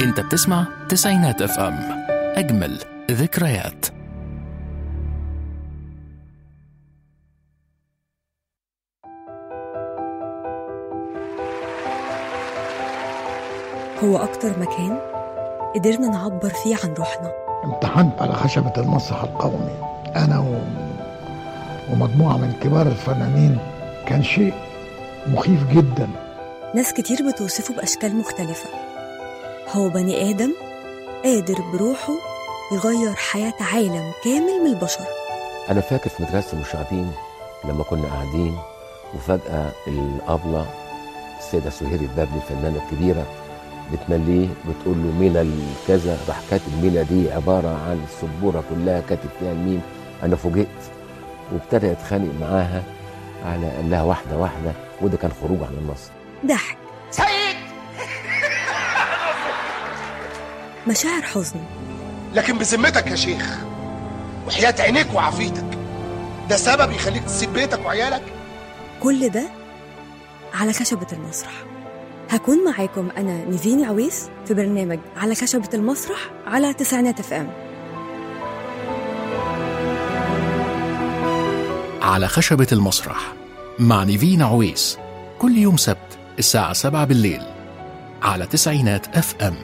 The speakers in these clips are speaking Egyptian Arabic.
انت بتسمع تسعينات اف ام اجمل ذكريات هو أكتر مكان قدرنا نعبر فيه عن روحنا امتحنت على خشبة المسرح القومي أنا و... ومجموعة من كبار الفنانين كان شيء مخيف جدا ناس كتير بتوصفه بأشكال مختلفة هو بني آدم قادر بروحه يغير حياة عالم كامل من البشر أنا فاكر في مدرسة المشاغبين لما كنا قاعدين وفجأة الأبلة السيدة سهير البابلي الفنانة الكبيرة بتمليه بتقول له مينا الكذا راح كاتب مينا دي عبارة عن السبورة كلها كاتب فيها الميم أنا فوجئت وابتدى يتخانق معاها على قال لها واحدة واحدة وده كان خروج عن النص ضحك سيد مشاعر حزن لكن بذمتك يا شيخ وحياة عينيك وعافيتك ده سبب يخليك تسيب بيتك وعيالك كل ده على خشبة المسرح هكون معاكم أنا نيفين عويس في برنامج على خشبة المسرح على تسعينات اف ام على خشبة المسرح مع نيفين عويس كل يوم سبت الساعة 7 بالليل على تسعينات اف ام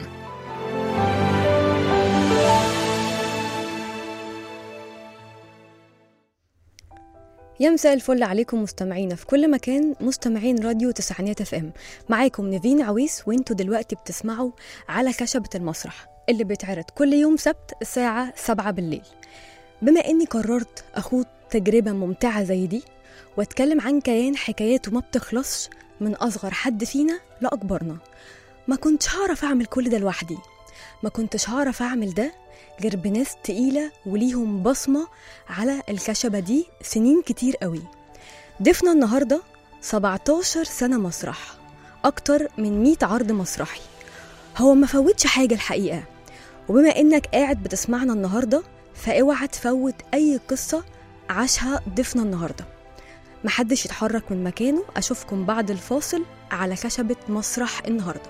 يا مساء الفل عليكم مستمعينا في كل مكان مستمعين راديو تسعينات اف ام معاكم نيفين عويس وانتوا دلوقتي بتسمعوا على خشبة المسرح اللي بيتعرض كل يوم سبت الساعة 7 بالليل بما اني قررت اخوض تجربة ممتعة زي دي واتكلم عن كيان حكاياته ما بتخلصش من اصغر حد فينا لاكبرنا ما كنتش هعرف اعمل كل ده لوحدي ما كنتش هعرف اعمل ده غير بناس تقيلة وليهم بصمة على الخشبة دي سنين كتير قوي ضيفنا النهاردة 17 سنة مسرح أكتر من 100 عرض مسرحي هو ما فوتش حاجة الحقيقة وبما إنك قاعد بتسمعنا النهاردة فاوعى تفوت أي قصة عاشها ضيفنا النهاردة محدش يتحرك من مكانه أشوفكم بعد الفاصل على خشبة مسرح النهارده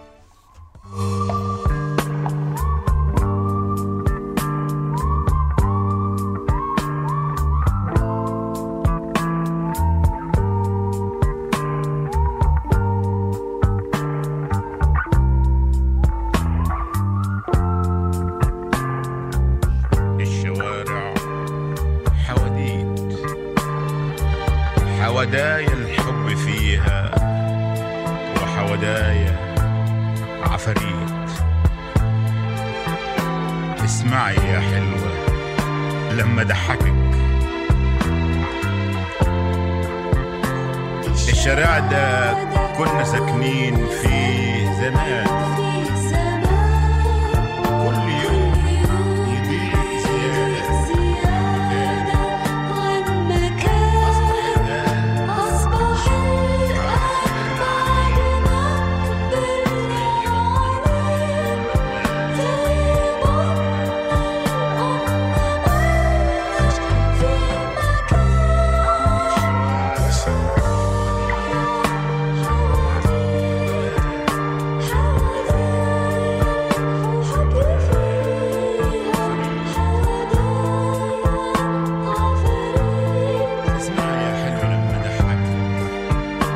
الشوارع حواديت حودايا الحب فيها وحودايا عفاريت اسمعي يا حلوة لما ضحكك الشارع ده كنا ساكنين فيه زمان كل يوم يضيق زيادة اسمعي يا حلوة لما ضحكك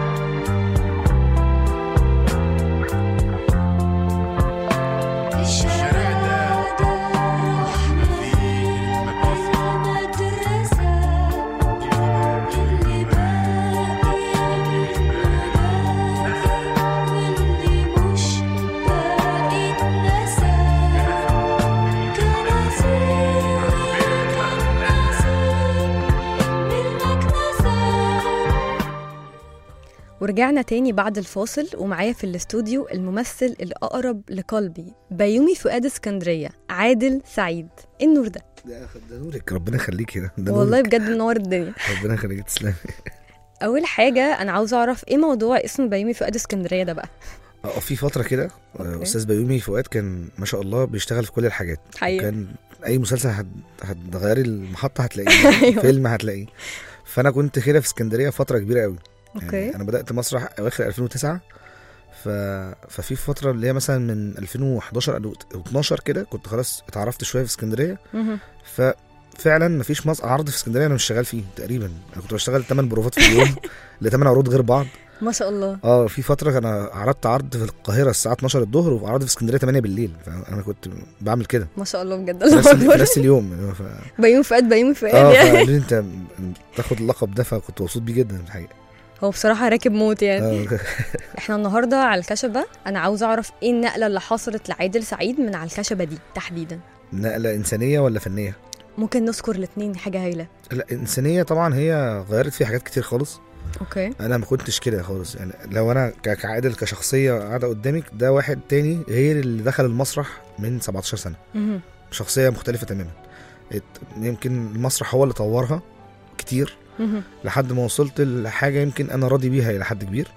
الشارع ده احنا فيه المدرسة اللي باقي واللي مش باقي اتنسى كان نصيب كان نصيب منك نسى ورجعنا تاني بعد الفاصل ومعايا في الاستوديو الممثل الأقرب لقلبي بيومي فؤاد اسكندرية عادل سعيد إيه النور ده ده ده نورك ربنا يخليكي ده ده والله نورك. بجد منور الدنيا ربنا يخليكي تسلمي أول حاجة أنا عاوزة أعرف إيه موضوع اسم بيومي فؤاد اسكندرية ده بقى اه في فتره كده آه، أوكي. استاذ بيومي فؤاد كان ما شاء الله بيشتغل في كل الحاجات حقيقة. كان اي مسلسل هت- هتغيري المحطه هتلاقيه أيوة. فيلم هتلاقيه فانا كنت كده في اسكندريه فتره كبيره قوي أوكي يعني انا بدات مسرح اواخر 2009 ف... ففي فتره اللي هي مثلا من 2011 او 12 كده كنت خلاص اتعرفت شويه في اسكندريه مهم. ففعلا مفيش مص... عرض في اسكندريه انا مش شغال فيه تقريبا انا كنت بشتغل 8 بروفات في اليوم لثمان عروض غير بعض ما شاء الله اه في فتره انا عرضت عرض في القاهره الساعه 12 الظهر وعرض في اسكندريه 8 بالليل فانا كنت بعمل كده ما شاء الله بجد في الله نفس, في اكبر نفس اليوم ف... بيومي فؤاد بيومي فؤاد اه يعني. فقالوا لي انت تاخد اللقب ده فكنت مبسوط بيه جدا الحقيقه هو بصراحه راكب موت يعني اه احنا النهارده على الكشبه انا عاوزه اعرف ايه النقله اللي حصلت لعادل سعيد من على الكشبه دي تحديدا نقله انسانيه ولا فنيه؟ ممكن نذكر الاثنين حاجه هايله لا انسانيه طبعا هي غيرت فيه حاجات كتير خالص اوكي انا ما كنتش كده خالص يعني لو انا ك- كعادل كشخصيه قاعده قدامك ده واحد تاني غير اللي دخل المسرح من 17 سنه مهم. شخصيه مختلفه تماما ات- يمكن المسرح هو اللي طورها كتير مهم. لحد ما وصلت لحاجه يمكن انا راضي بيها الى حد كبير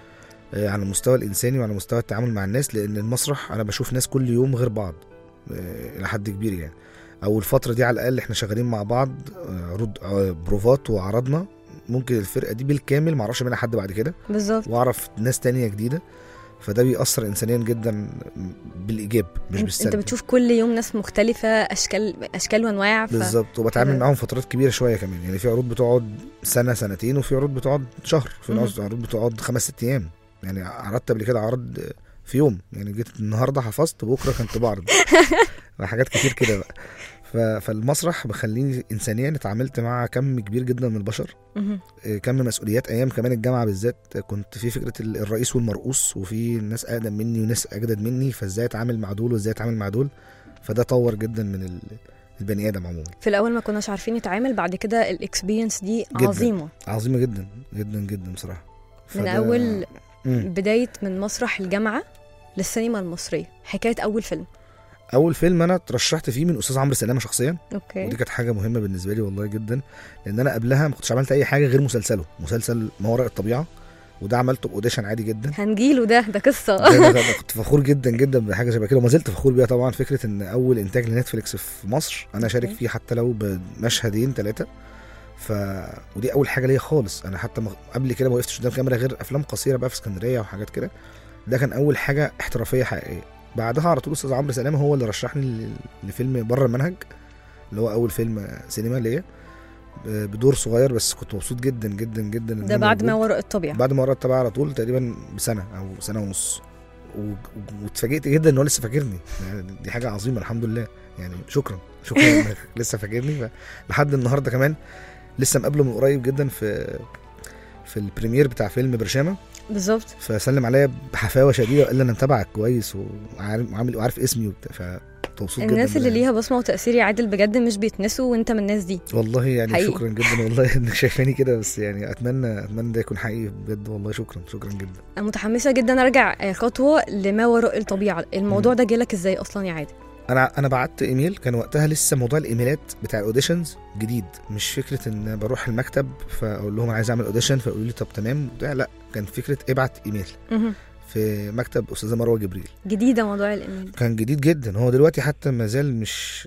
آه، على المستوى الانساني وعلى مستوى التعامل مع الناس لان المسرح انا بشوف ناس كل يوم غير بعض آه، الى حد كبير يعني او الفتره دي على الاقل احنا شغالين مع بعض آه، عروض آه، بروفات وعرضنا ممكن الفرقه دي بالكامل معرفش منها حد بعد كده بالظبط واعرف ناس تانية جديده فده بيأثر انسانيا جدا بالايجاب مش انت, بالسلب انت بتشوف كل يوم ناس مختلفه اشكال اشكال وانواع ف... بالظبط وبتعامل كده. معاهم فترات كبيره شويه كمان يعني في عروض بتقعد سنه سنتين وفي عروض بتقعد شهر في مهم. ناس عروض بتقعد خمس ست ايام يعني عرضت قبل كده عرض في يوم يعني جيت النهارده حفظت بكره كنت بعرض حاجات كتير كده بقى ف- فالمسرح بخليني انسانيا اتعاملت مع كم كبير جدا من البشر مهم. إيه، كم مسؤوليات ايام كمان الجامعه بالذات كنت في فكره ال- الرئيس والمرؤوس وفي ناس اقدم مني وناس اجدد مني فازاي اتعامل مع دول وازاي اتعامل مع دول فده طور جدا من ال- البني ادم عموما في الاول ما كناش عارفين نتعامل بعد كده الاكسبيرينس دي جداً. عظيمه عظيمه جدا جدا جدا بصراحه من فده- اول مم. بدايه من مسرح الجامعه للسينما المصريه حكايه اول فيلم اول فيلم انا ترشحت فيه من استاذ عمرو سلامه شخصيا اوكي ودي كانت حاجه مهمه بالنسبه لي والله جدا لان انا قبلها ما كنتش عملت اي حاجه غير مسلسله مسلسل ما وراء الطبيعه وده عملته باوديشن عادي جدا هنجيله ده ده قصه ده أنا كنت فخور جدا جدا بحاجه شبه كده وما زلت فخور بيها طبعا فكره ان اول انتاج لنتفليكس في مصر انا شارك أوكي. فيه حتى لو بمشهدين ثلاثه ف ودي اول حاجه ليا خالص انا حتى ما- قبل كده ما وقفتش قدام كاميرا غير افلام قصيره بقى في اسكندريه وحاجات كده ده كان اول حاجه احترافيه حقيقيه بعدها على طول استاذ عمرو سلامه هو اللي رشحني ل- لفيلم بره المنهج اللي هو اول فيلم سينما ليا ب- بدور صغير بس كنت مبسوط جدا جدا جدا إن ده أنا بعد ما موجود. وراء الطبيعه بعد ما قرأت تبع على طول تقريبا بسنه او سنه ونص و- و- واتفاجئت جدا ان هو لسه فاكرني يعني دي حاجه عظيمه الحمد لله يعني شكرا شكرا انك لسه فاكرني ف- لحد النهارده كمان لسه مقابله من قريب جدا في في البريمير بتاع فيلم برشامه بالظبط فسلم عليا بحفاوه شديده وقال لي انا متابعك كويس وعارف وعامل وعارف اسمي وبتاع فكنت مبسوط جدا الناس اللي بده. ليها بصمه وتاثير يا عادل بجد مش بيتنسوا وانت من الناس دي والله يعني حقيقي. شكرا جدا والله انك شايفاني كده بس يعني اتمنى اتمنى ده يكون حقيقي بجد والله شكرا شكرا جدا انا متحمسه جدا ارجع آه، خطوه لما وراء الطبيعه الموضوع ده جالك ازاي اصلا يا عادل انا انا بعت ايميل كان وقتها لسه موضوع الايميلات بتاع الاوديشنز جديد مش فكره ان بروح المكتب فاقول لهم انا عايز اعمل اوديشن فيقولوا لي طب تمام بتاع لا كان فكره ابعت ايميل مهم. في مكتب استاذه مروه جبريل جديده موضوع الايميل كان جديد جدا هو دلوقتي حتى ما زال مش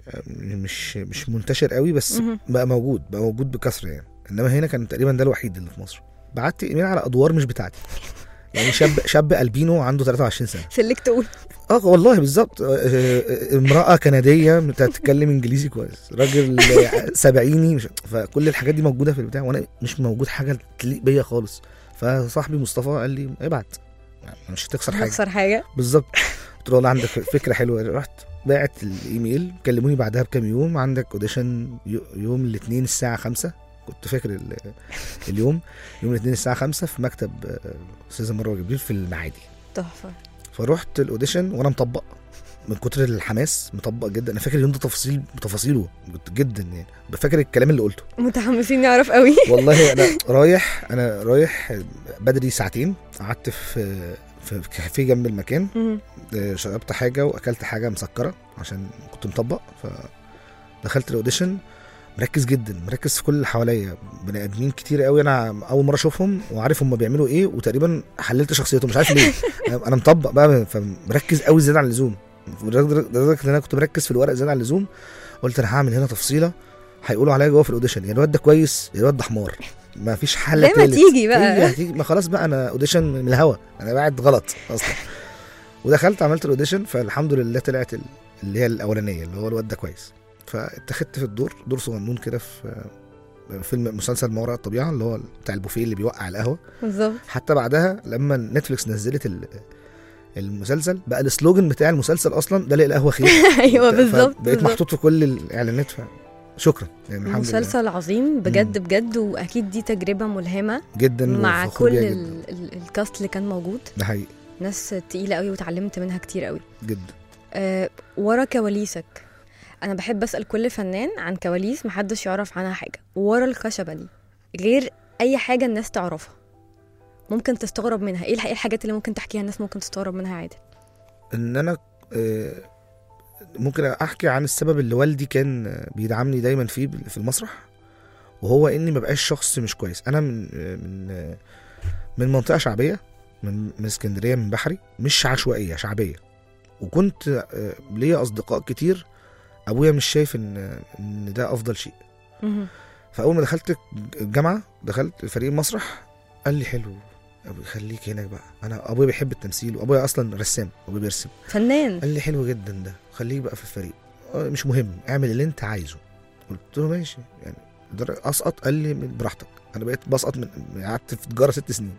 مش مش منتشر قوي بس مهم. بقى موجود بقى موجود بكثره يعني انما هنا كان تقريبا ده الوحيد اللي في مصر بعت ايميل على ادوار مش بتاعتي يعني شاب شاب البينو عنده 23 سنه سلك تقول اه والله بالظبط آه، آه، امرأة كندية بتتكلم انجليزي كويس راجل سبعيني مش فكل الحاجات دي موجودة في البتاع وانا مش موجود حاجة تليق بيا خالص فصاحبي مصطفى قال لي ابعت يعني مش هتخسر حاجة نخسر حاجه بالظبط قلت له والله عندك فكرة حلوة رحت باعت الايميل كلموني بعدها بكام يوم عندك اوديشن يوم الاثنين الساعة خمسة كنت فاكر ال- اليوم يوم الاثنين الساعة خمسة في مكتب آه، استاذة مروة جبريل في المعادي تحفه فروحت الاوديشن وانا مطبق من كتر الحماس مطبق جدا انا فاكر اليوم ده تفاصيل تفاصيله جدا يعني فاكر الكلام اللي قلته متحمسين نعرف قوي والله انا رايح انا رايح بدري ساعتين قعدت في في كافيه جنب المكان مهم. آه، شربت حاجه واكلت حاجه مسكره عشان كنت مطبق فدخلت الاوديشن مركز جدا مركز في كل اللي حواليا بني ادمين كتير قوي انا اول مره اشوفهم وعارف هم بيعملوا ايه وتقريبا حللت شخصيتهم مش عارف ليه انا أنا مطبق بقى فمركز قوي زياده عن اللزوم لدرجه لدرجة ان انا كنت مركز في الورق زياده عن اللزوم قلت انا هعمل هنا تفصيله هيقولوا عليا جوه في الاوديشن يا الواد ده كويس يا الواد ده حمار ما فيش حل زي ما تالت. تيجي بقى. هي هتيجي ما خلاص بقى انا اوديشن من الهوا انا قاعد غلط اصلا ودخلت عملت الاوديشن فالحمد لله طلعت ال- اللي هي الاولانيه اللي هو الواد ده كويس فاتخذت في الدور دور صغنون كده في فيلم مسلسل ما وراء الطبيعه اللي هو بتاع البوفيه اللي بيوقع القهوه بالظبط حتى بعدها لما نتفليكس نزلت ال- المسلسل بقى السلوجن بتاع المسلسل اصلا ده ليه القهوه خير ايوه بالظبط بقيت بالظبط. محطوط في كل الاعلانات شكرا يعني الحمد لله مسلسل عظيم بجد مم. بجد واكيد دي تجربه ملهمه جدا مع وفخور كل بيها جدا. ال- ال- الكاست اللي كان موجود ده حقيقي ناس تقيله قوي وتعلمت منها كتير قوي جدا أه ورا كواليسك انا بحب اسال كل فنان عن كواليس محدش يعرف عنها حاجه ورا الخشبه دي غير اي حاجه الناس تعرفها ممكن تستغرب منها ايه الح- إيه الحاجات اللي ممكن تحكيها الناس ممكن تستغرب منها عادي ان انا آه، ممكن احكي عن السبب اللي والدي كان آه، بيدعمني دايما فيه في المسرح وهو اني ما بقاش شخص مش كويس انا من آه، من آه، من منطقه شعبيه من من اسكندريه من بحري مش عشوائيه شعبيه وكنت آه، ليا اصدقاء كتير ابويا مش شايف ان ان ده افضل شيء مهم. فاول ما دخلت الجامعه دخلت فريق المسرح قال لي حلو أبوي خليك هناك بقى انا ابويا بيحب التمثيل وابويا اصلا رسام ابويا بيرسم فنان قال لي حلو جدا ده خليك بقى في الفريق آه، مش مهم اعمل اللي انت عايزه قلت له ماشي يعني در- اسقط قال لي من- براحتك انا بقيت بسقط من من- قعدت في تجاره ست سنين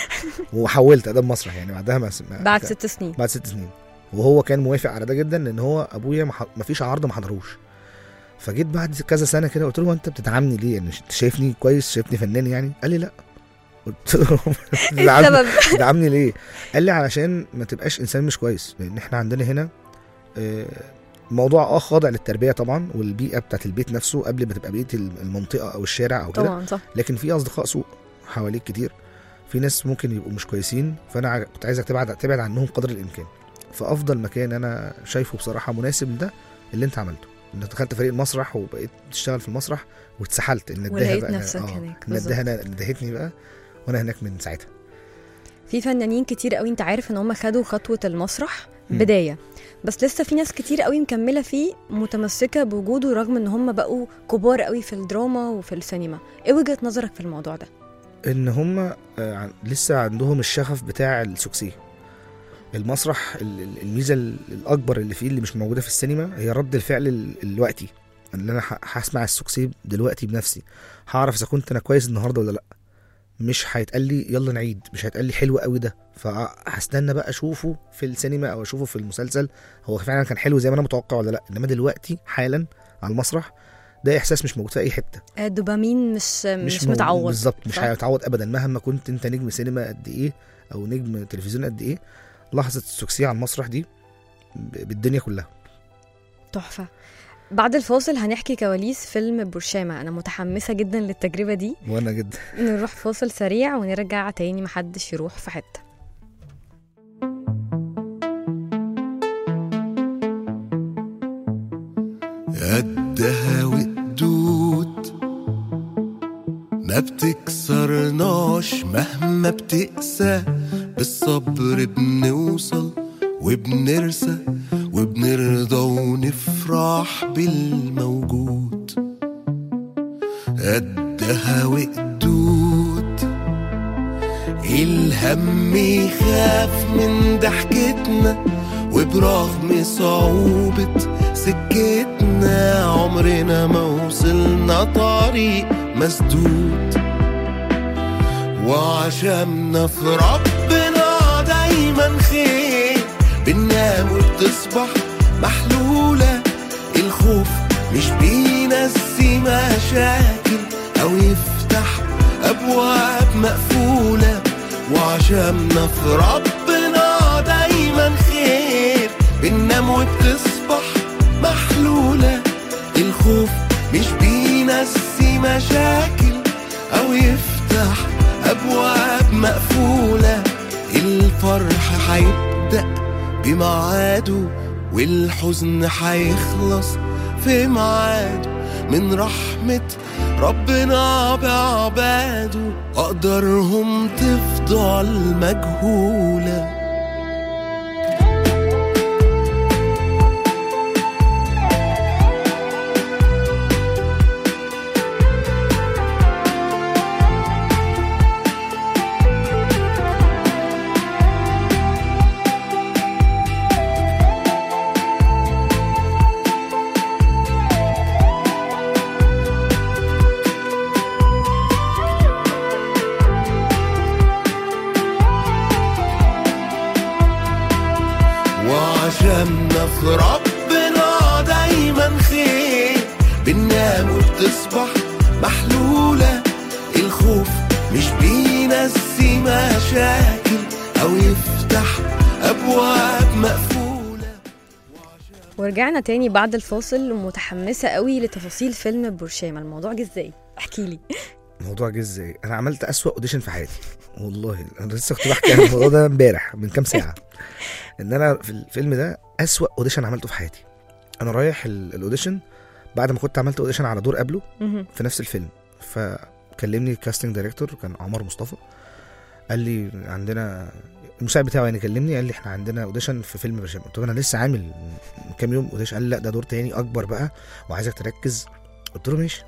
وحولت اداب مسرح يعني بعدها ما ما- بعد ست سنين بعد ست سنين وهو كان موافق على ده جدا لان هو ابويا ما ح- ما فيش عرض ما حضروش فجيت بعد كذا سنه كده قلت له "هو انت بتدعمني ليه يعني انت شايفني كويس شايفني فنان يعني قال لي لا قلت له ايه "بتدعمني- السبب تدعمني ليه؟ قال لي علشان ما تبقاش انسان مش كويس لان احنا عندنا هنا آه، موضوع اه خاضع للتربيه طبعا والبيئه بتاعت البيت نفسه قبل ما تبقى بيئه المنطقه او الشارع او كده طبعا صح لكن في اصدقاء سوء حواليك كتير في ناس ممكن يبقوا مش كويسين فانا ع- كنت عايزك تبعد تبعد عنهم قدر الامكان فافضل مكان انا شايفه بصراحه مناسب ده اللي انت عملته انك دخلت فريق المسرح وبقيت تشتغل في المسرح واتسحلت النداهه ولقيت بقى نفسك آه، هناك، النداهه أنا- ندهتني بقى وانا هناك من ساعتها في فنانين كتير قوي انت عارف ان هم خدوا خطوه المسرح مم. بدايه بس لسه في ناس كتير قوي مكمله فيه متمسكه بوجوده رغم ان هم بقوا كبار قوي في الدراما وفي السينما ايه وجهه نظرك في الموضوع ده ان هم آه، عن- لسه عندهم الشغف بتاع السوكسيه المسرح ال- ال- الميزه ال- الاكبر اللي فيه اللي مش موجوده في السينما هي رد الفعل ال- الوقتي اللي انا ه- هسمع السوكسيه دلوقتي بنفسي هعرف اذا كنت انا كويس النهارده ولا لا مش هيتقال لي يلا نعيد مش هيتقال لي حلو قوي ده فهستنى بقى اشوفه في السينما او اشوفه في المسلسل هو فعلا كان حلو زي ما انا متوقع ولا لا انما دلوقتي حالا على المسرح ده احساس مش موجود في اي حته الدوبامين مش مش, مو- متعوض بالظبط مش صح؟ هيتعوض ابدا مهما كنت انت نجم سينما قد ايه او نجم تلفزيون قد ايه لحظه السوكسيه على المسرح دي ب- بالدنيا كلها تحفه بعد الفاصل هنحكي كواليس فيلم برشامه انا متحمسه جدا للتجربه دي وانا جدا نروح فاصل سريع ونرجع تاني محدش يروح في حته قدها وقدود ما بتكسرناش مهما بتقسى بالصبر بنوصل وبنرسى وبنرضى ونفرح بالموجود قدها وقدود الهم يخاف من ضحكتنا وبرغم صعوبة سكتنا عمرنا ما وصلنا طريق مسدود وعشمنا في ربنا دايما خير بننام وبتصبح محلولة الخوف مش بينسي مشاكل أو يفتح أبواب مقفولة وعشمنا في ربنا دايما خير بننام وبتصبح محلولة الخوف مش بينسي مشاكل أو يفتح أبواب مقفولة الفرح هيبدأ بميعاده والحزن هيخلص في ميعاده من رحمة ربنا بعباده أقدارهم تفضل مجهوله وعشمنا في ربنا دايما خير بننام وبتصبح محلولة الخوف مش بينسي مشاكل أو يفتح أبواب مقفولة ورجعنا تاني بعد الفاصل ومتحمسة قوي لتفاصيل فيلم برشامة الموضوع جه ازاي احكي لي الموضوع جه ازاي انا عملت اسوأ اوديشن في حياتي والله انا لسه كنت بحكي عن الموضوع ده امبارح من كام ساعه ان انا في الفيلم ده اسوأ اوديشن عملته في حياتي انا رايح ال- الاوديشن بعد ما كنت عملت اوديشن على دور قبله مهم. في نفس الفيلم فكلمني الكاستنج دايركتور كان عمر مصطفى قال لي عندنا المساعد بتاعه يعني كلمني قال لي احنا عندنا اوديشن في فيلم برشام قلت له انا لسه عامل من كام يوم اوديشن قال لي لا ده دور تاني اكبر بقى وعايزك تركز قلت له ماشي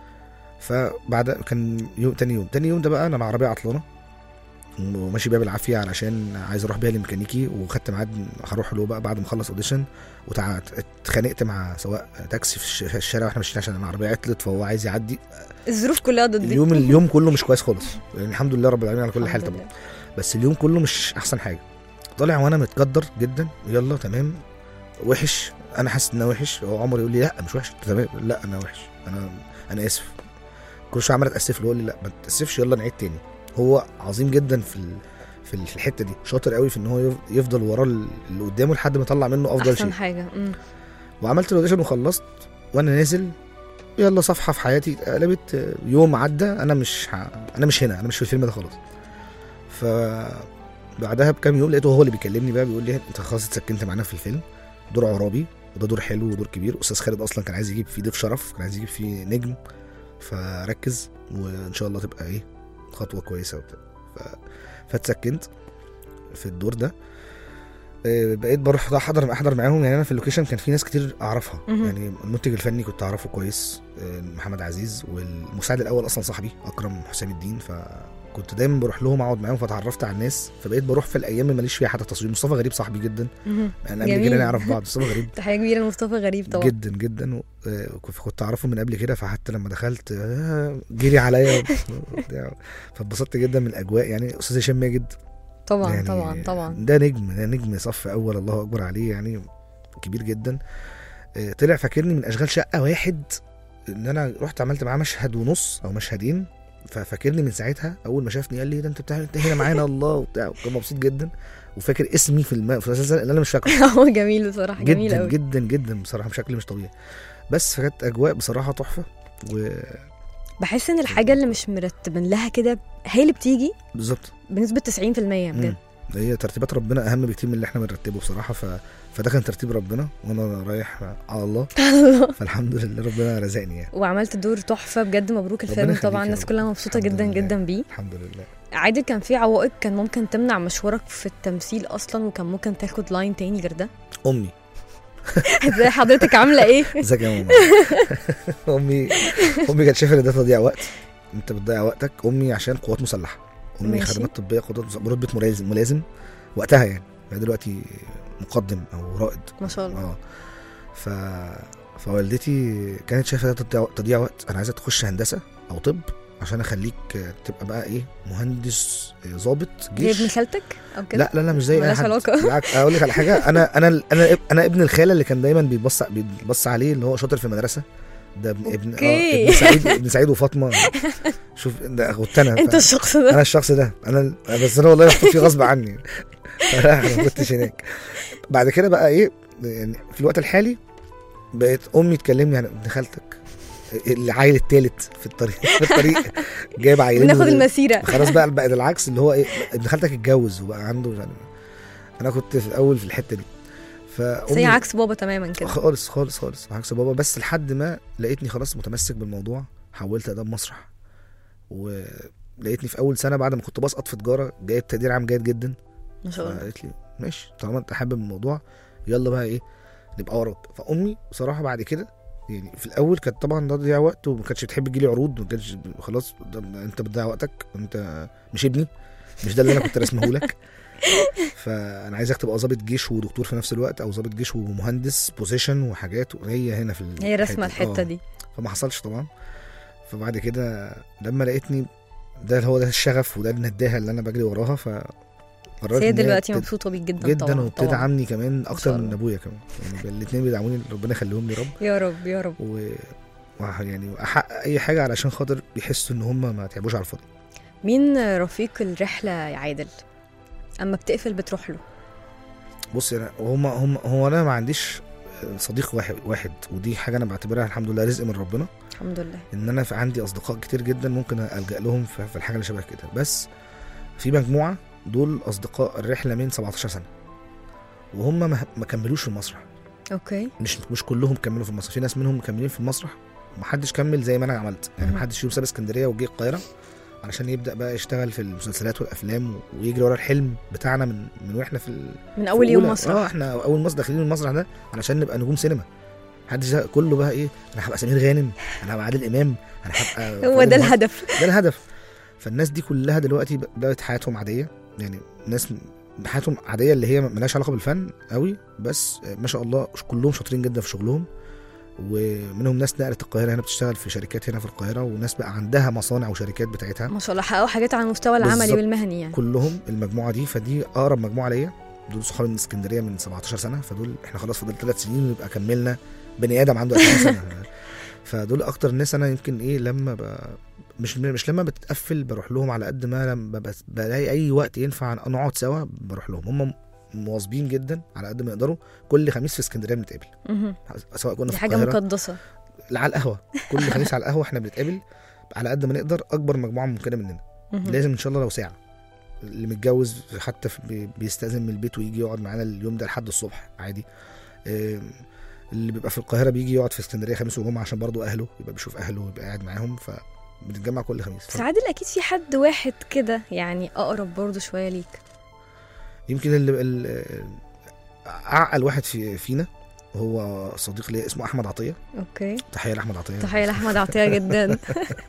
فبعد كان يوم تاني يوم تاني يوم ده بقى انا العربيه عطلانه وماشي بيها بالعافيه علشان عايز اروح بيها لميكانيكي وخدت ميعاد هروح له بقى بعد ما اخلص اوديشن واتخانقت مع سواق تاكسي في الش- في الشارع واحنا ماشيين عشان العربيه عطلت فهو عايز يعدي الظروف كلها ضدي اليوم اليوم كله مش كويس خالص يعني الحمد لله رب العالمين على كل حال الحمد طبعا لله. بس اليوم كله مش احسن حاجه طالع وانا متقدر جدا يلا تمام وحش انا حاسس ان انا وحش هو عمر يقول لي لا مش وحش تمام لا انا وحش انا انا اسف كل شويه عمال اتاسف له يقول لي لا ما تاسفش يلا نعيد تاني هو عظيم جدا في ال... في ال- في الحته دي شاطر قوي في ان هو يف- يفضل وراه ال- اللي قدامه لحد ما يطلع منه افضل احسن شيء حاجة مم. وعملت الاوديشن وخلصت وانا نازل يلا صفحه في حياتي قلبت يوم عدى انا مش ه... انا مش هنا انا مش في الفيلم ده خلاص ف بعدها بكام يوم لقيته هو اللي بيكلمني بقى بيقول لي انت خلاص اتسكنت معانا في الفيلم دور عرابي وده دور حلو ودور كبير استاذ خالد اصلا كان عايز يجيب فيه ضيف شرف كان عايز يجيب فيه نجم فركز وان شاء الله تبقى ايه خطوه كويسه وبتاع ف... فاتسكنت في الدور ده آه، بقيت بروح احضر احضر معاهم يعني انا في اللوكيشن كان في ناس كتير اعرفها مهم. يعني المنتج الفني كنت اعرفه كويس آه، محمد عزيز والمساعد الاول اصلا صاحبي اكرم حسام الدين فكنت دايما بروح لهم اقعد معاهم فتعرفت على الناس فبقيت بروح في الايام اللي ماليش فيها حتى تصوير مصطفى غريب صاحبي جدا مهم. انا قبل جميل. كده نعرف بعض مصطفى غريب تحية كبيرة لمصطفى غريب طبعا جدا جدا و- آه، كنت- كنت اعرفه من قبل كده فحتى لما دخلت آه، جري عليا وبتاع. فاتبسطت جدا من الاجواء يعني استاذ هشام ماجد طبعا يعني طبعا طبعا ده نجم ده نجم صف اول الله اكبر عليه يعني كبير جدا آه، طلع فاكرني من اشغال شقه واحد ان انا رحت عملت معاه مشهد ونص او مشهدين ففاكرني من ساعتها اول ما شافني قال لي ده انت بتاع انت هنا معانا الله وبتاع وكان مبسوط جدا وفاكر اسمي في الم... في المسلسل اللي انا مش فاكره هو جميل بصراحة جميل جدا قوي جدا جدا بصراحه بشكل مش طبيعي بس فكانت اجواء بصراحه تحفه بحس ان الحاجة اللي مش مرتبين لها كده هي اللي بتيجي وبالظبط بنسبة 90% بجد هي ترتيبات ربنا اهم بكتير من اللي احنا بنرتبه بصراحه ف... فده كان ترتيب ربنا وانا رايح على الله فالحمد لله ربنا رزقني يعني وعملت دور تحفة بجد مبروك ربنا الفيلم يخليك طبعا يا الناس رب. كلها مبسوطة الحمد جدا لله. جدا بيه الحمد لله عادل كان في عوائق كان ممكن تمنع مشوارك في التمثيل اصلا وكان ممكن تاخد لاين تاني غير ده امي ازاي حضرتك عاملة ايه ازيك يا ماما امي امي كانت شايفه ان ده تضييع وقت انت بتضيع وقتك امي عشان قوات مسلحه امي ماشي. خدمات طبيه قوات مسلحة، برتبه ملازم ملازم وقتها يعني هي دلوقتي مقدم او رائد ما شاء الله اه ف فوالدتي كانت شايفه ده تضييع- تضييع وقت انا عايزه تخش هندسه او طب عشان اخليك تبقى بقى ايه مهندس ضابط هي ابن جيش خالتك او كده لا لا لا مش زي اي ملهاش حد علاقة. بالعكس اقول لك على حاجه انا انا انا انا ابن الخاله اللي كان دايما بيبص بيبص عليه اللي هو شاطر في المدرسه ده ابن ابن أوكي. ابن سعيد ابن سعيد وفاطمه شوف ده كنت انا انت ف- الشخص ده انا الشخص ده انا بس انا والله محطوط فيه غصب عني لا انا ما كنتش هناك بعد كده بقى ايه يعني في الوقت الحالي بقت امي تكلمني عن ابن خالتك العيل الثالث في الطريق في الطريق جايب عيلين بناخد من- المسيرة خلاص بقى بقى العكس اللي هو ايه ابن خالتك اتجوز وبقى عنده يعني انا كنت في الاول في الحته دي بس هي فامي عكس بابا تماما كده خالص خالص خالص عكس بابا بس لحد ما لقيتني خلاص متمسك بالموضوع حولت اداب مسرح ولقيتني في اول سنه بعد ما كنت بسقط في تجاره جايب تقدير عام جيد جدا ما شاء الله فقالت لي ماشي طالما انت حابب الموضوع يلا بقى ايه نبقى وراك فامي بصراحه بعد كده يعني في الاول كانت طبعا ده تضييع وقت وما كانتش بتحب تجيلي عروض ما كانتش خلاص ده انت بتضيع وقتك انت مش ابني مش ده اللي انا كنت راسمه لك فانا عايزك تبقى ضابط جيش ودكتور في نفس الوقت او ضابط جيش ومهندس بوزيشن وحاجات وهي هنا في ال- هي رسمة الحتة آه. دي فما حصلش طبعا فبعد كده لما لقيتني ده هو ده الشغف وده النداهه اللي انا بجري وراها ف بس قررت هي إن هي دلوقتي تد- مبسوطه بيك جدا جدا طبعا طبعا وبتدعمني كمان شاء اكتر من الله. ابويا كمان يعني الاثنين بيدعموني ربنا يخليهم لي يا رب يا رب يا رب و وح- يعني احقق اي حاجه علشان خاطر يحسوا ان هم ما تعبوش على الفاضي مين رفيق الرحله يا عادل اما بتقفل بتروح له بص انا هم هم هو انا ما عنديش صديق واحد واحد ودي حاجه انا بعتبرها الحمد لله رزق من ربنا الحمد لله ان انا في عندي اصدقاء كتير جدا ممكن الجا لهم في في الحاجه اللي شبه كده بس في مجموعه دول اصدقاء الرحله من 17 سنه وهم ما, ما كملوش في المسرح اوكي مش مش كلهم كملوا في المسرح في ناس منهم مكملين في المسرح ومحدش كمل زي ما انا عملت يعني مهم. محدش فيهم ساب اسكندريه وجه القاهره علشان يبدا بقى يشتغل في المسلسلات والافلام ويجري ورا الحلم بتاعنا من من واحنا في ال... من اول في يوم أولى. مسرح اه احنا اول مسرح داخلين المسرح ده علشان نبقى نجوم سينما محدش ده- كله بقى ايه انا هبقى سمير غانم انا هبقى عادل امام انا هبقى هو فؤاد ده المهندس. الهدف ده الهدف فالناس دي كلها دلوقتي بدات حياتهم عاديه يعني ناس حياتهم عاديه اللي هي ملهاش علاقه بالفن قوي بس ما شاء الله كلهم شاطرين جدا في شغلهم ومنهم ناس نقلت القاهره هنا بتشتغل في شركات هنا في القاهره وناس بقى عندها مصانع وشركات بتاعتها ما شاء الله حققوا حاجات على المستوى العملي بالظبط. والمهني يعني كلهم المجموعه دي فدي اقرب مجموعه ليا دول صحابي من اسكندريه من 17 سنه فدول احنا خلاص فاضل ثلاث سنين ونبقى كملنا بني ادم عنده 20 سنه فدول اكتر ناس انا يمكن ايه لما ب... مش مش لما بتقفل بروح لهم على قد ما لما بس- بلاقي اي وقت ينفع نقعد سوا بروح لهم هم مواظبين جدا على قد ما يقدروا كل خميس في اسكندريه بنتقابل مهم. سواء كنا دي في حاجه القاهره مقدسه على القهوه كل خميس على القهوه احنا بنتقابل على قد ما نقدر اكبر مجموعه ممكنه مننا مهم. لازم ان شاء الله لو ساعه اللي متجوز حتى في- بي- بيستأذن من البيت ويجي يقعد معانا اليوم ده لحد الصبح عادي آم، اللي بيبقى في القاهره بيجي يقعد في اسكندريه خميس وجمعه عشان برضه اهله يبقى بيشوف اهله ويبقى قاعد معاهم فبنتجمع كل خميس بس عادل اكيد في حد واحد كده يعني اقرب برضه شويه ليك يمكن اللي اللي اعقل واحد في فينا هو صديق ليا اسمه احمد عطيه اوكي تحيه لاحمد عطيه تحيه لاحمد عطيه جدا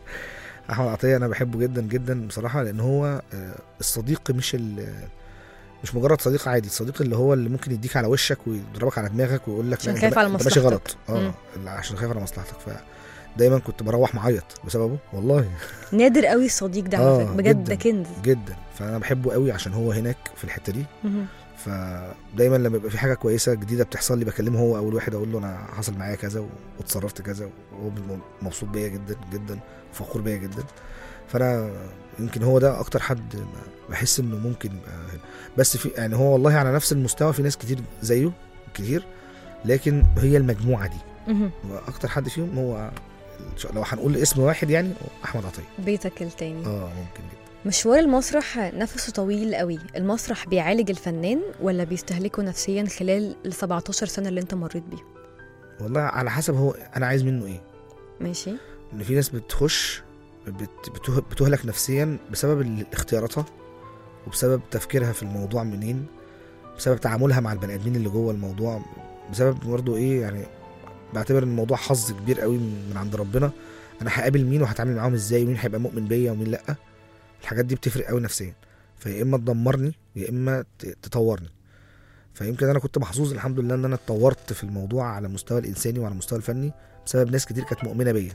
احمد عطيه انا بحبه جدا جدا بصراحه لان هو آه، الصديق مش ال مش مجرد صديق عادي الصديق اللي هو اللي ممكن يديك على وشك ويضربك على دماغك ويقول لك عشان لا، خايف انت على انت ماشي مصلحتك. غلط اه مم. لا، عشان خايف على مصلحتك فدايما كنت بروح معيط بسببه والله نادر قوي الصديق ده على آه، فكره بجد جداً. ده كنز جدا فانا بحبه قوي عشان هو هناك في الحته دي مهم. فدايما لما يبقى في حاجه كويسه جديده بتحصل لي بكلمه هو اول واحد اقول له انا حصل معايا كذا و- واتصرفت كذا وهو بيبقى مبسوط بيا جدا جدا فخور بيا جدا فانا يمكن هو ده اكتر حد ما- بحس انه ممكن يبقى هنا. بس في يعني هو والله على نفس المستوى في ناس كتير زيه كتير لكن هي المجموعه دي مهم. واكتر حد فيهم هو لو هنقول اسم واحد يعني هو احمد عطيه بيتك التاني اه ممكن جدا مشوار المسرح نفسه طويل قوي المسرح بيعالج الفنان ولا بيستهلكه نفسيا خلال ال 17 سنه اللي انت مريت بيهم والله على حسب هو انا عايز منه ايه ماشي ان في ناس بتخش بت- بته- بتهلك نفسيا بسبب ال- اختياراتها وبسبب تفكيرها في الموضوع منين بسبب تعاملها مع البني ادمين اللي جوه الموضوع بسبب برضه ايه يعني بعتبر ان الموضوع حظ كبير قوي من من عند ربنا انا هقابل مين وهتعامل معاهم ازاي ومين هيبقى مؤمن بيا ومين لا الحاجات دي بتفرق قوي نفسيا فيا اما تدمرني يا اما ت- تطورني فيمكن انا كنت محظوظ الحمد لله ان انا اتطورت في الموضوع على المستوى الانساني وعلى المستوى الفني بسبب ناس كتير كانت مؤمنه بيا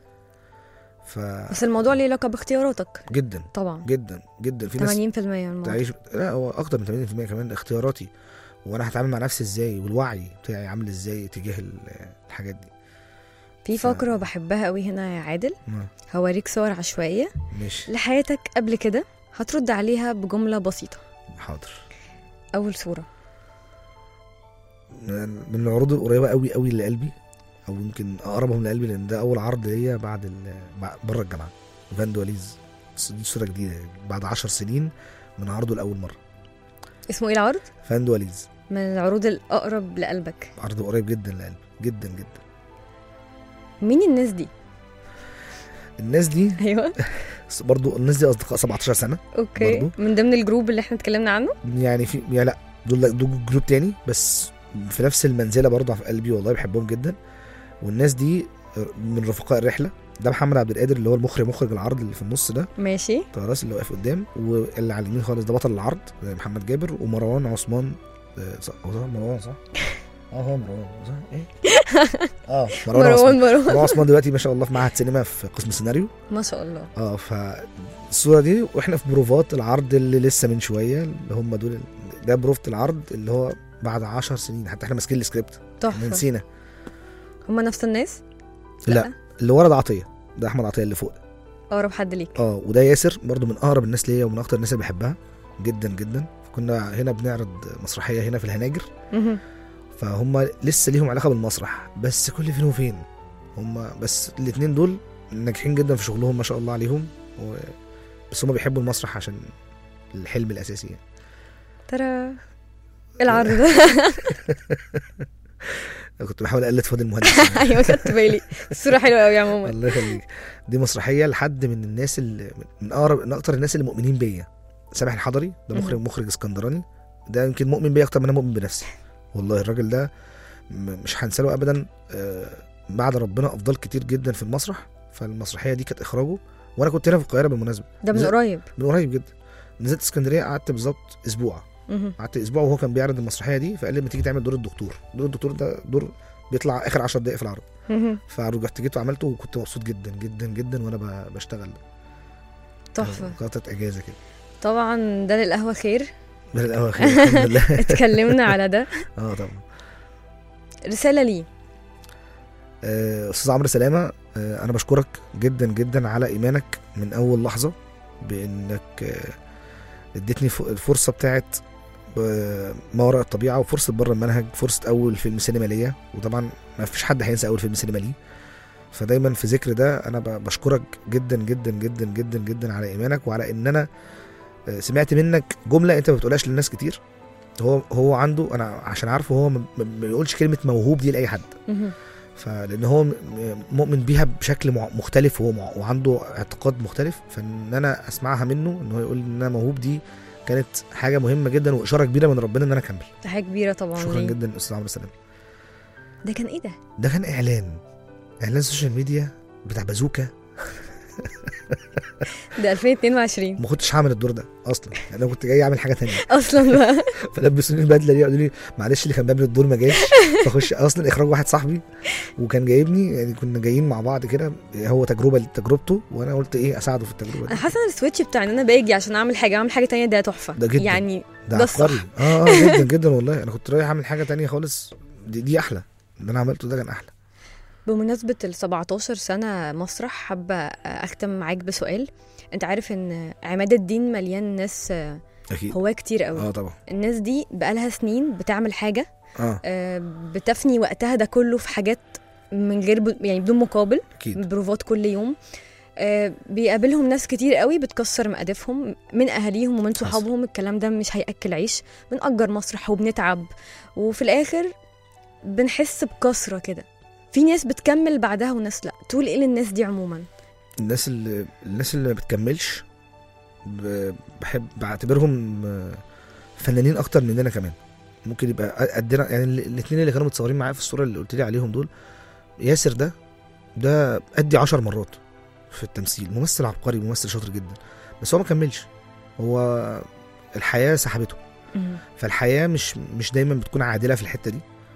ف بس الموضوع ليه علاقه باختياراتك جدا طبعا جدا جدا في 80% ناس من الموضوع تعيش لا هو اكتر من 80% كمان اختياراتي وانا هتعامل مع نفسي ازاي والوعي بتاعي عامل ازاي تجاه ال- الحاجات دي في ف- فقره بحبها قوي هنا يا عادل آه، هوريك صور عشوائيه ماشي لحياتك قبل كده هترد عليها بجمله بسيطه حاضر اول صوره من من العروض القريبه قوي قوي لقلبي او يمكن اقربهم لقلبي لان ده اول عرض ليا بعد ال- بع- بره الجامعه فان دواليز بس دي صوره جديده يعني بعد عشر سنين من عرضه لاول مره اسمه ايه العرض فان دواليز من العروض الاقرب لقلبك عرض قريب جدا لقلبي جدا جدا مين الناس دي الناس دي ايوه برضو الناس دي اصدقاء 17 سنه اوكي برضو. من ضمن الجروب اللي احنا اتكلمنا عنه يعني في يعني لا دول دول جروب تاني بس في نفس المنزله برضه في قلبي والله بحبهم جدا والناس دي من رفقاء الرحله ده محمد عبد القادر اللي هو المخرج مخرج العرض اللي في النص ده ماشي طراس اللي واقف قدام واللي على اليمين خالص ده بطل العرض محمد جابر ومروان عثمان آه، صح هو ده مروان صح؟ اه هو مروان صح ايه اه مروان عثمان. مروان مروان عثمان دلوقتي ما شاء الله في معهد سينما في قسم سيناريو ما شاء الله اه فالصوره دي واحنا في بروفات العرض اللي لسه من شويه اللي هم دول ده بروفة العرض اللي هو بعد عشر سنين حتى احنا ماسكين السكريبت احنا تحفه نسينا هما نفس الناس لا اللي ورا ده عطيه ده احمد عطيه اللي فوق اقرب حد ليك اه وده ياسر برضو من اقرب الناس ليا ومن اكتر الناس اللي بحبها جدا جدا كنا هنا بنعرض مسرحيه هنا في الهناجر مهم. فهم لسه ليهم علاقه بالمسرح بس كل فين وفين هم بس الاثنين دول ناجحين جدا في شغلهم ما شاء الله عليهم و... بس هم بيحبوا المسرح عشان الحلم الاساسي يعني. ترى العرض ده أنا كنت بحاول اقلد فؤاد المهندس ايوه خدت بالي الصوره حلوه قوي عموما الله يخليك دي مسرحيه لحد من الناس اللي من اقرب من اكتر الناس اللي مؤمنين بيا سامح الحضري ده مخرج مخرج اسكندراني ده يمكن مؤمن بيا اكتر من انا مؤمن بنفسي والله الراجل ده م- مش هنسى له ابدا آه، بعد ربنا افضل كتير جدا في المسرح فالمسرحيه دي كانت اخراجه وانا كنت هنا في القاهره بالمناسبه ده من نزل- قريب من قريب جدا نزلت اسكندريه قعدت بالظبط اسبوع مهم. قعدت اسبوع وهو كان بيعرض المسرحيه دي فقال لي ما تيجي تعمل دور الدكتور دور الدكتور ده دور بيطلع اخر 10 دقائق في العرض مهم. فرحت جيت وعملته وكنت مبسوط جدا جدا جدا وانا ب- بشتغل تحفه قطعة اجازه كده طبعا ده للقهوه خير من الاواخر الحمد لله اتكلمنا على ده اه طبعا رساله ليه آه، استاذ عمرو سلامه آه، انا بشكرك جدا جدا على ايمانك من اول لحظه بانك آه، اديتني ف- الفرصه بتاعت آه، ما وراء الطبيعه وفرصه بره المنهج فرصه اول فيلم سينما ليا وطبعا ما فيش حد هينسى اول فيلم سينما ليه فدايما في ذكر ده انا ب- بشكرك جدا جدا جدا جدا جدا على ايمانك وعلى ان انا آه، سمعت منك جمله انت ما بتقولهاش للناس كتير هو هو عنده انا عشان عارفه هو ما ما بيقولش كلمه موهوب دي لاي حد مهم. فلان هو م- مؤمن بيها بشكل مع- مختلف وهو مع- وعنده اعتقاد مختلف فان انا اسمعها منه ان هو يقول ان انا موهوب دي كانت حاجه مهمه جدا واشاره كبيره من ربنا ان انا اكمل ده حاجه كبيره طبعا شكرا ليه. جدا استاذ عمرو سلام ده كان ايه ده ده كان اعلان اعلان سوشيال ميديا بتاع بازوكا ده 2022 ما كنتش هعمل الدور ده اصلا انا كنت جاي اعمل حاجه تانية اصلا بقى فلبسوني البدله دي قالوا لي معلش اللي كان بيعمل الدور ما جاش فاخش اصلا اخراج واحد صاحبي وكان جايبني يعني كنا جايين مع بعض كده هو تجربه تجربته وانا قلت ايه اساعده في التجربه انا دي حاسه ان السويتش بتاع ان انا باجي عشان اعمل حاجه اعمل حاجه تانية ده تحفه ده جدا. يعني ده ده عبقري الصح. اه اه جدا جدا والله انا كنت رايح اعمل حاجه تانية خالص دي, دي احلى اللي انا عملته ده كان احلى بمناسبة ال 17 سنة مسرح حابة أختم معاك بسؤال أنت عارف إن عماد الدين مليان ناس آه، اكيد هواه كتير قوي اه طبعا الناس دي بقالها سنين بتعمل حاجة اه آه، بتفني وقتها ده كله في حاجات من غير ب... يعني بدون مقابل اكيد بروفات كل يوم آه، بيقابلهم ناس كتير قوي بتكسر مقادفهم من اهاليهم ومن حصل. صحابهم الكلام ده مش هياكل عيش بنأجر مسرح وبنتعب وفي الاخر بنحس بكسره كده في ناس بتكمل بعدها وناس لا تقول ايه للناس دي عموما الناس اللي الناس اللي ما بتكملش ب- بحب بعتبرهم آه، فنانين اكتر مننا كمان ممكن يبقى قدنا يعني الاثنين اللي كانوا متصورين معايا في الصوره اللي قلت لي عليهم دول ياسر ده ده قدي عشر مرات في التمثيل ممثل عبقري ممثل شاطر جدا بس هو ما كملش هو الحياه سحبته فالحياه مش مش دايما بتكون عادله في الحته دي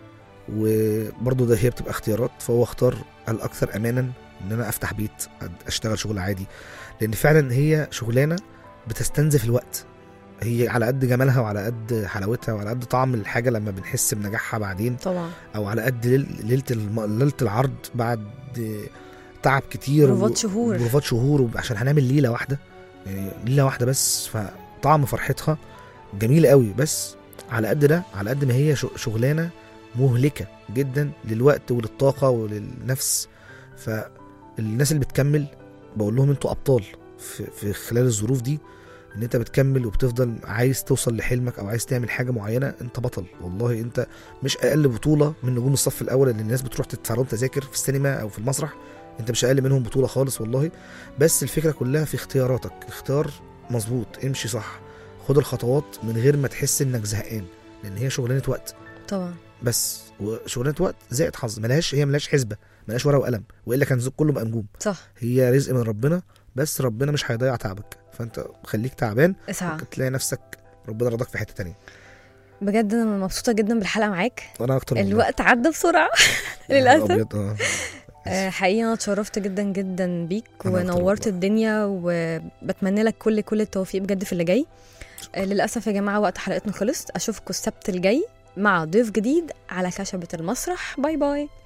وبرضه ده هي بتبقى اختيارات فهو اختار الاكثر امانا ان انا افتح بيت اشتغل شغل عادي لان فعلا هي شغلانه بتستنزف الوقت هي على قد جمالها وعلى قد حلاوتها وعلى قد طعم الحاجه لما بنحس بنجاحها بعدين طبعا او على قد ليل- ليله الم- ليله العرض بعد تعب كتير بروفات و- شهور. بروفات شهور وب- عشان هنعمل ليله واحده يعني ليله واحده بس فطعم فرحتها جميل قوي بس على قد ده على قد ما هي ش- شغلانه مهلكه جدا للوقت وللطاقه وللنفس فالناس اللي بتكمل بقول لهم انتوا ابطال في, في خلال الظروف دي ان انت بتكمل وبتفضل عايز توصل لحلمك او عايز تعمل حاجه معينه انت بطل والله انت مش اقل بطوله من نجوم الصف الاول اللي الناس بتروح تدفع لهم تذاكر في السينما او في المسرح انت مش اقل منهم بطوله خالص والله بس الفكره كلها في اختياراتك اختار مظبوط امشي صح خد الخطوات من غير ما تحس انك زهقان لان هي شغلانه وقت طبعا بس وشغلانه وقت زائد حظ ملهاش هي ملهاش حسبه ملهاش ورقه وقلم والا كان زوج كله بقى نجوم صح هي رزق من ربنا بس ربنا مش هيضيع تعبك فانت خليك تعبان اسعى ممكن تلاقي نفسك ربنا رضاك في حته تانية بجد انا مبسوطه جدا بالحلقه معاك وانا اكتر والله. الوقت عدى بسرعه يا نهار للاسف أبيض، آه. آه، حقيقي انا اتشرفت جدا جدا بيك أنا أكتر ونورت والله. الدنيا وبتمنى لك كل كل التوفيق بجد في اللي جاي آه، للاسف يا جماعه وقت حلقتنا خلص اشوفكم السبت الجاي مع ضيف جديد على خشبه المسرح باي باي